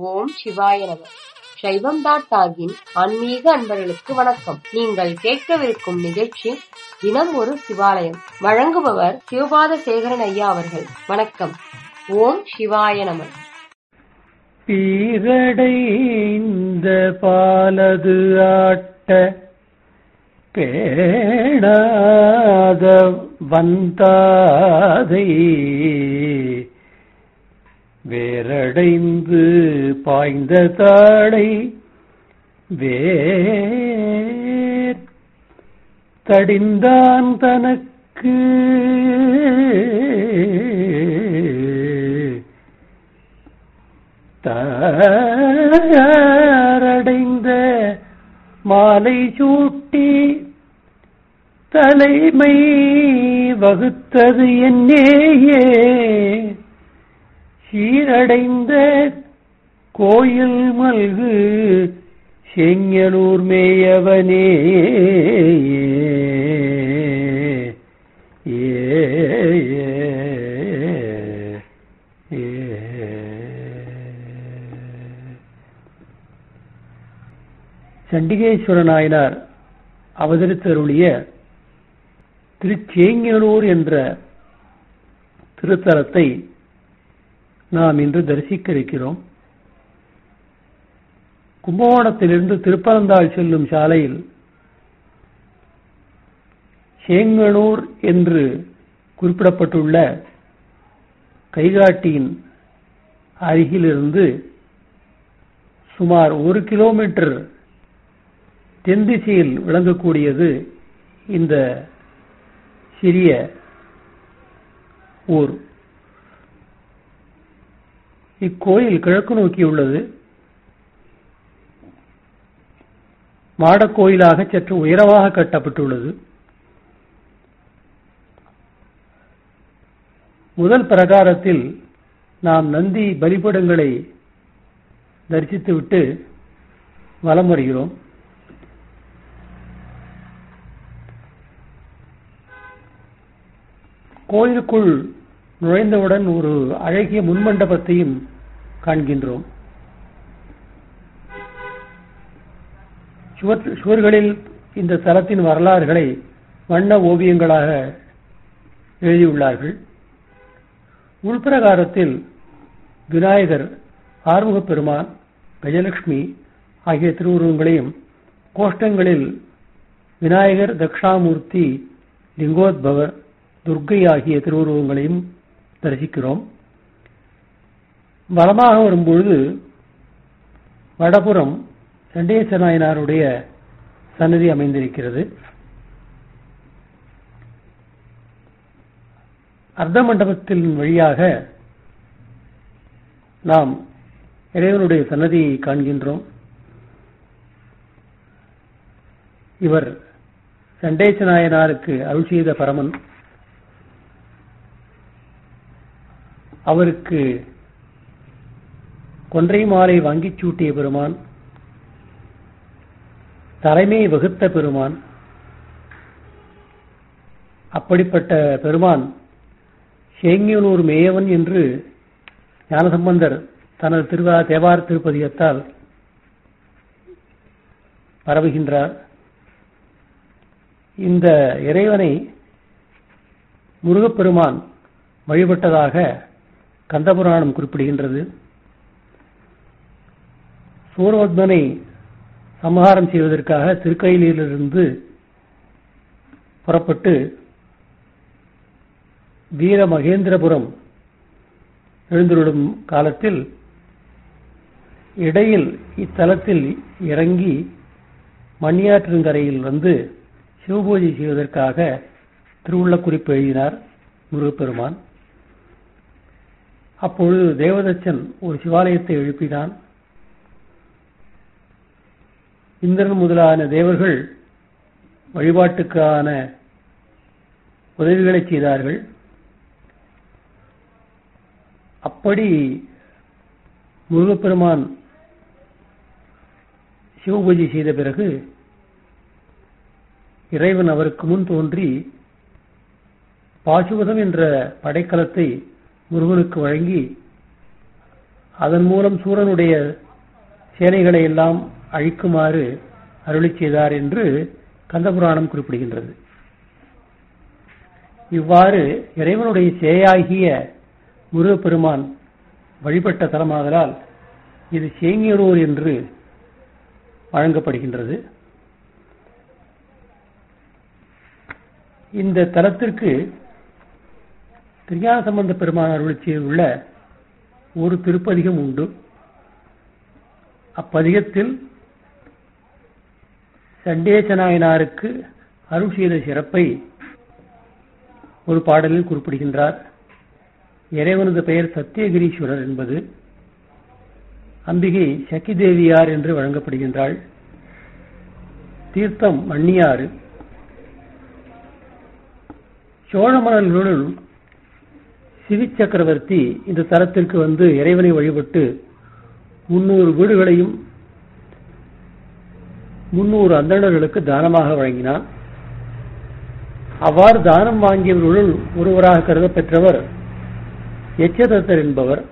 ஓம் சிவாய நம சைவம் டாட் டாகின் ஆன்மீக அன்பர்களுக்கு வணக்கம் நீங்கள் கேட்கவிருக்கும் நிகழ்ச்சி தினம் ஒரு சிவாலயம் வழங்குபவர் சிவபாத சேகரன் ஐயா அவர்கள் வணக்கம் ஓம் சிவாய நம பீரடைந்த பாலது ஆட்ட பேணாத வந்தாதை வேரடைந்து பாய்ந்த தாடை வேர் தடிந்தான் தனக்கு தாரடைந்த மாலை சூட்டி தலைமை வகுத்தது என்னேயே சீரடைந்த கோயில் மல்கு செங்கலூர் மேயவனே ஏ சண்டிகேஸ்வர நாயனார் அவதரித்தருளிய திருச்சேங்கனூர் என்ற திருத்தலத்தை நாம் இன்று தரிசிக்க இருக்கிறோம் கும்பகோணத்திலிருந்து திருப்பரந்தாள் செல்லும் சாலையில் சேங்கனூர் என்று குறிப்பிடப்பட்டுள்ள கைகாட்டியின் அருகிலிருந்து சுமார் ஒரு கிலோமீட்டர் தென் திசையில் விளங்கக்கூடியது இந்த சிறிய ஊர் இக்கோயில் கிழக்கு நோக்கியுள்ளது மாடக்கோயிலாக சற்று உயரமாக கட்டப்பட்டுள்ளது முதல் பிரகாரத்தில் நாம் நந்தி பலிபடங்களை தரிசித்துவிட்டு வலம் வருகிறோம் கோயிலுக்குள் நுழைந்தவுடன் ஒரு அழகிய முன்மண்டபத்தையும் காண்கின்றோம் சுவர்களில் இந்த தலத்தின் வரலாறுகளை வண்ண ஓவியங்களாக எழுதியுள்ளார்கள் உள்பிரகாரத்தில் விநாயகர் ஆறுமுகப் பெருமான் கஜலட்சுமி ஆகிய திருவுருவங்களையும் கோஷ்டங்களில் விநாயகர் தக்ஷாமூர்த்தி லிங்கோத்பவர் துர்க்கை ஆகிய திருவுருவங்களையும் தரிசிக்கிறோம் வலமாக வரும்பொழுது வடபுறம் சண்டேச நாயனாருடைய சன்னதி அமைந்திருக்கிறது அர்த்த மண்டபத்தின் வழியாக நாம் இறைவனுடைய சன்னதியை காண்கின்றோம் இவர் சண்டேச நாயனாருக்கு அருள் செய்த பரமன் அவருக்கு கொன்றை மாலை வாங்கிச் சூட்டிய பெருமான் தலைமை வகுத்த பெருமான் அப்படிப்பட்ட பெருமான் சேங்கியனூர் மேயவன் என்று ஞானசம்பந்தர் தனது திருவா தேவார திருப்பதியத்தால் பரவுகின்றார் இந்த இறைவனை முருகப்பெருமான் வழிபட்டதாக கந்தபுராணம் குறிப்பிடுகின்றது சூரோத்மனை சம்ஹாரம் செய்வதற்காக திருக்கையிலிருந்து புறப்பட்டு வீர மகேந்திரபுரம் எழுந்துள்ளும் காலத்தில் இடையில் இத்தலத்தில் இறங்கி மணியாற்றங்கரையில் வந்து சிவபூஜை செய்வதற்காக திருவுள்ள குறிப்பு எழுதினார் முருகப்பெருமான் அப்பொழுது தேவதச்சன் ஒரு சிவாலயத்தை எழுப்பினான் இந்திரன் முதலான தேவர்கள் வழிபாட்டுக்கான உதவிகளை செய்தார்கள் அப்படி முருகப்பெருமான் சிவபூஜை செய்த பிறகு இறைவன் அவருக்கு முன் தோன்றி பாசுபதம் என்ற படைக்கலத்தை முருகனுக்கு வழங்கி அதன் மூலம் சூரனுடைய சேனைகளை எல்லாம் அழிக்குமாறு அருளி செய்தார் என்று கந்தபுராணம் குறிப்பிடுகின்றது இவ்வாறு இறைவனுடைய சேயாகிய முருகப்பெருமான் வழிபட்ட தலமாதலால் இது சேங்கியனூர் என்று வழங்கப்படுகின்றது இந்த தலத்திற்கு திருஞான சம்பந்த பெருமான் அருளி உள்ள ஒரு திருப்பதிகம் உண்டு அப்பதிகத்தில் சண்டேச நாயனாருக்கு அருள் செய்த சிறப்பை ஒரு பாடலில் குறிப்பிடுகின்றார் இறைவனது பெயர் சத்தியகிரீஸ்வரர் என்பது அம்பிகை சக்கி தேவியார் என்று வழங்கப்படுகின்றாள் தீர்த்தம் மண்ணியாறு சோழ மன்னர்களுள் சிவி சக்கரவர்த்தி இந்த தலத்திற்கு வந்து இறைவனை வழிபட்டு முன்னூறு வீடுகளையும் முன்னூறு அந்தணர்களுக்கு தானமாக வழங்கினான் அவ்வாறு தானம் வாங்கியவர்களுள் ஒருவராக கருதப்பெற்றவர் எச்சதத்தர் என்பவர்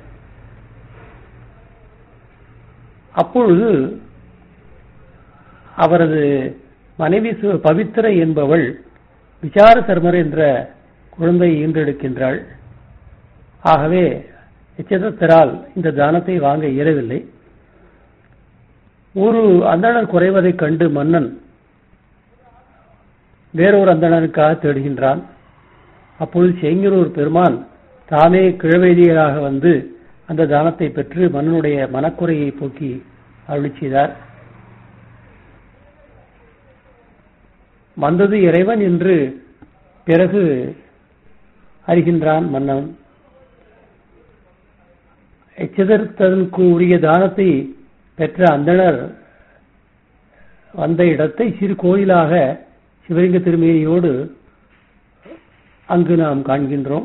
அப்பொழுது அவரது மனைவி பவித்திர என்பவள் விசார சர்மர் என்ற குழந்தையை ஈன்றெடுக்கின்றாள் ஆகவே எச்சதத்தரால் இந்த தானத்தை வாங்க இயலவில்லை ஒரு அந்தணர் குறைவதைக் கண்டு மன்னன் வேறொரு அந்தணனுக்காக தேடுகின்றான் அப்பொழுது செங்கனூர் பெருமான் தாமே கிழவேதியராக வந்து அந்த தானத்தை பெற்று மன்னனுடைய மனக்குறையை போக்கி அருளி செய்தார் வந்தது இறைவன் என்று பிறகு அறிகின்றான் மன்னன் எச்சதற்கு உரிய தானத்தை பெற்ற அந்தணர் வந்த இடத்தை சிறு கோயிலாக சிவலிங்க திருமேனியோடு அங்கு நாம் காண்கின்றோம்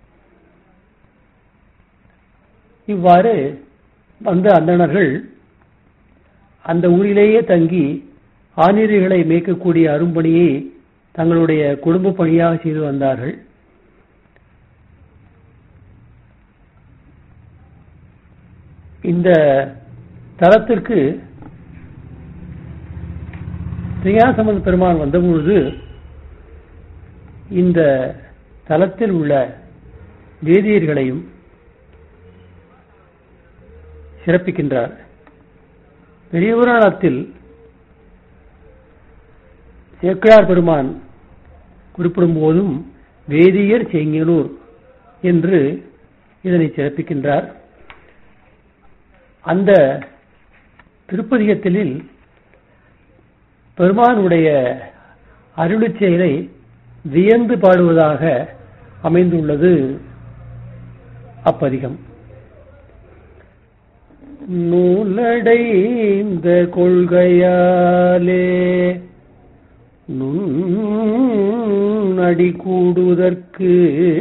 இவ்வாறு வந்த அந்தணர்கள் அந்த ஊரிலேயே தங்கி ஆணிரைகளை மேய்க்கக்கூடிய அரும்பணியை தங்களுடைய குடும்ப பணியாக செய்து வந்தார்கள் இந்த தலத்திற்கு திரியாசமன் பெருமான் வந்தபொழுது இந்த தலத்தில் உள்ள வேதியர்களையும் சிறப்பிக்கின்றார் பெரிய புராணத்தில் சேக்கிழார் பெருமான் குறிப்பிடும் போதும் வேதியர் செங்கனூர் என்று இதனை சிறப்பிக்கின்றார் அந்த திருப்பதிகத்திலில் பெருமானுடைய அருளிச் செயலை வியந்து பாடுவதாக அமைந்துள்ளது அப்பதிகம் நூலடைந்த கொள்கையாலே நுண்ணடி கூடுவதற்கு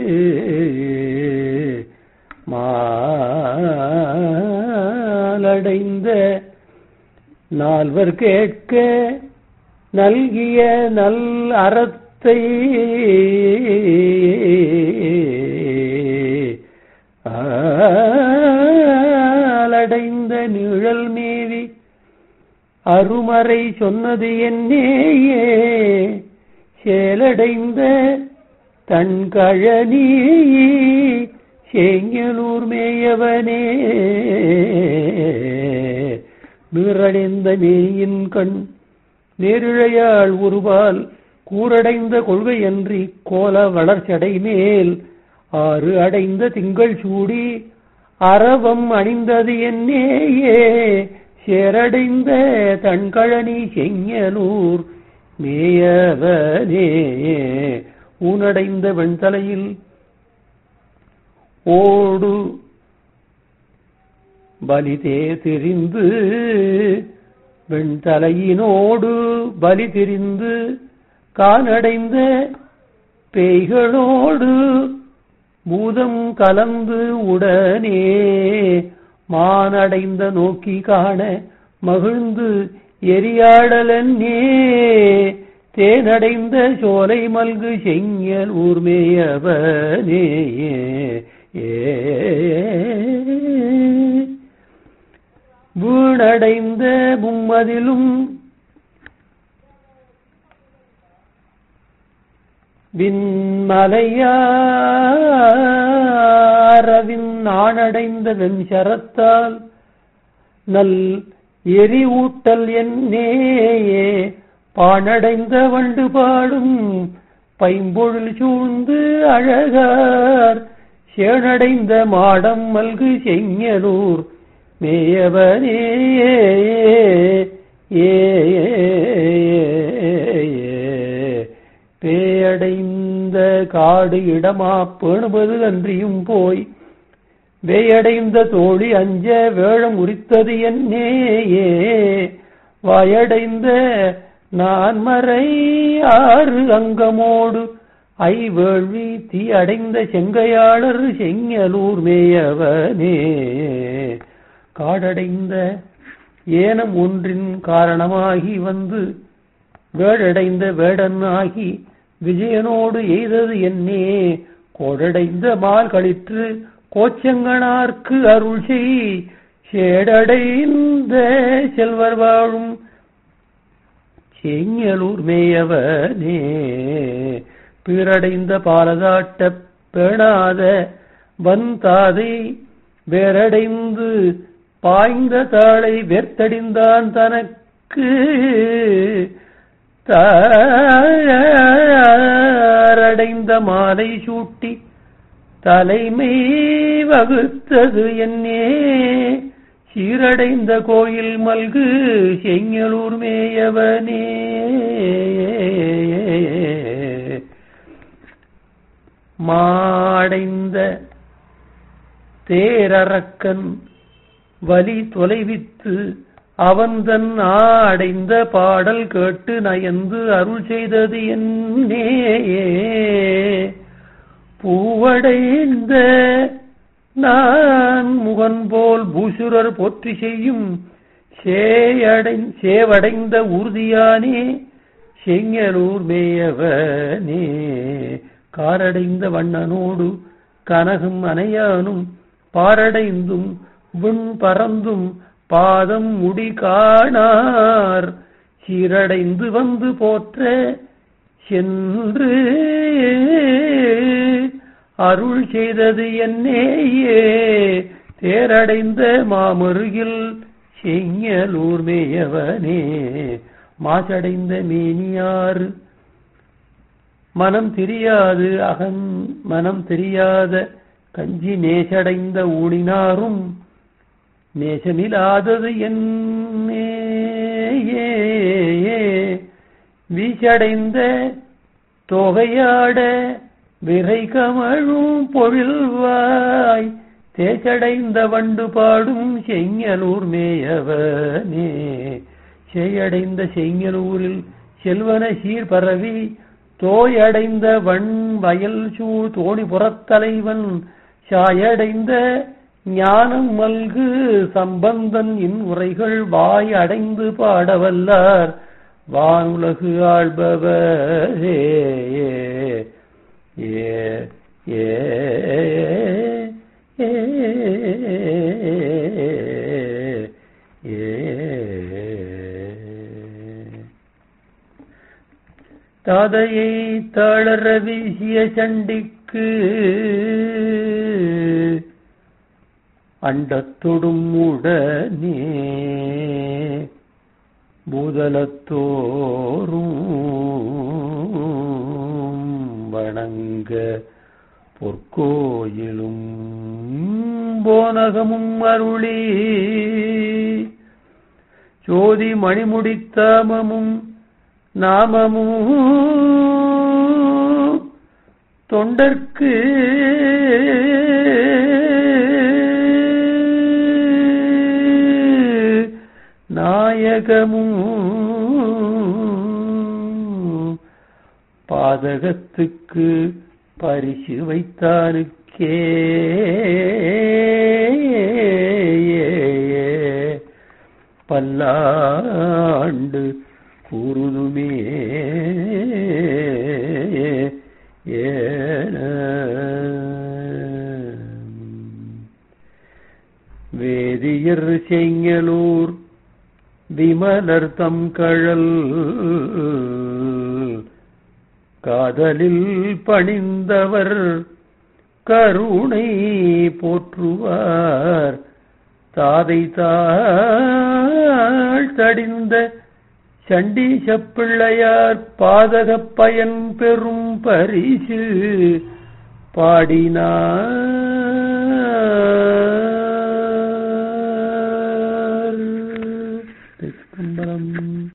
மாலடைந்த நால்வர் கேட்க நல்கிய நல் அறத்தை ஆலடைந்த நிழல் மேவி அருமறை சொன்னது என்னேயே சேலடைந்த தன் கழனி சேங்கலூர் மேயவனே நீரடைந்த மேயின் கண் நேரிழையாள் உருவால் கூரடைந்த கொள்கையன்றி கோல வளர்ச்சடை மேல் ஆறு அடைந்த திங்கள் சூடி அரவம் அணிந்தது என்னேயே சேரடைந்த தன்கழனி செங்கலூர் மேயவனே ஊனடைந்த வெண்தலையில் ஓடு பலிதே திரிந்து வெண்தலையினோடு பலி திரிந்து கானடைந்த பேய்களோடு பூதம் கலந்து உடனே மானடைந்த நோக்கி காண மகிழ்ந்து எரியாடலன்னே தேனடைந்த சோலை மல்கு செங்கல் ஊர்மேயவனே ஏ வீணடைந்த மும்மதிலும் விண்மலையாரவின் நாணடைந்த வெண்சரத்தால் நல் எரி ஊட்டல் என்னேயே பாணடைந்த வண்டு பாடும் பைம்பொழில் சூழ்ந்து அழகார் சேனடைந்த மாடம் மல்கு செங்கலூர் மேயவனே ஏ பேயடைந்த காடு இடமா பேணுவது அன்றியும் போய் வேயடைந்த தோழி அஞ்ச வேழம் உரித்தது என்னேயே வாயடைந்த நான் மறை ஆறு அங்கமோடு ஐவேள்வி தீ அடைந்த செங்கையாளர் செங்கலூர் மேயவனே காடடைந்த ஏனம் ஒன்றின் காரணமாகி வந்து வேடடைந்த வேடன் ஆகி விஜயனோடு எய்தது என்னே கோடடைந்த மால் களிற்று கோச்சங்கனார்க்கு அருள் செய் சேடடைந்த செல்வர் வாழும் செங்கலூர் மேயவனே பீரடைந்த பாலதாட்ட பேணாத வந்தாதை வேரடைந்து பாய்ந்த தாளை வேர்த்தடிந்தான் தனக்கு தாரடைந்த மாலை சூட்டி தலைமை வகுத்தது என்னே சீரடைந்த கோயில் மல்கு செங்கலூர் மேயவனே மாடைந்த தேரறக்கன் வலி தொலைவித்து அவன்தன் ஆடைந்த பாடல் கேட்டு நயந்து அருள் செய்தது என்னே பூவடைந்த நான் முகன் போல் பூசுரர் போற்றி செய்யும் சேயடை சேவடைந்த உறுதியானே செங்கலூர் மேயவனே காரடைந்த வண்ணனோடு கனகும் அணையானும் பாரடைந்தும் விண் பறந்தும் பாதம் முடி காணார் சீரடைந்து வந்து போற்ற சென்று அருள் செய்தது என்னேயே தேரடைந்த மாமருகில் செங்கலூர் மேயவனே மாசடைந்த மேனியாறு மனம் தெரியாது அகன் மனம் தெரியாத கஞ்சி நேசடைந்த ஊழினாரும் நேசமில்லாதது என்னே வீசடைந்த தொகையாட விரை கமழும் பொழில்வாய் தேசடைந்த வண்டு பாடும் செங்கலூர் மேயவனே செய்யடைந்த செங்கலூரில் செல்வன சீர் பரவி தோயடைந்த வண் வயல் சூழ் தோணி புறத்தலைவன் சாயடைந்த ஞானம் மல்கு சம்பந்தன் இன் உரைகள் வாய் அடைந்து பாடவல்லார் வானுலகு ஆள்பவரே ஏ ஏ தாதையை தளர வீசிய சண்டிக்கு அண்டத்தொடும் உடனே பூதலத்தோறும் வணங்க பொற்கோயிலும் போனகமும் அருளி ஜோதி மணிமுடித்தாமமும் நாமமும் தொண்டர்க்கு நாயகமும் பாதகத்துக்கு பரிசு வைத்தானுக்கே பல்லாண்டு கூறுதுமே ஏன வேத வேதியர் செங்கலூர் விமலர் தம் கழல் காதலில் பணிந்தவர் கருணை போற்றுவார் தாதை தாழ்த்தடிந்த சண்டீச பிள்ளையார் பாதகப் பயன் பெறும் பரிசு பாடினார்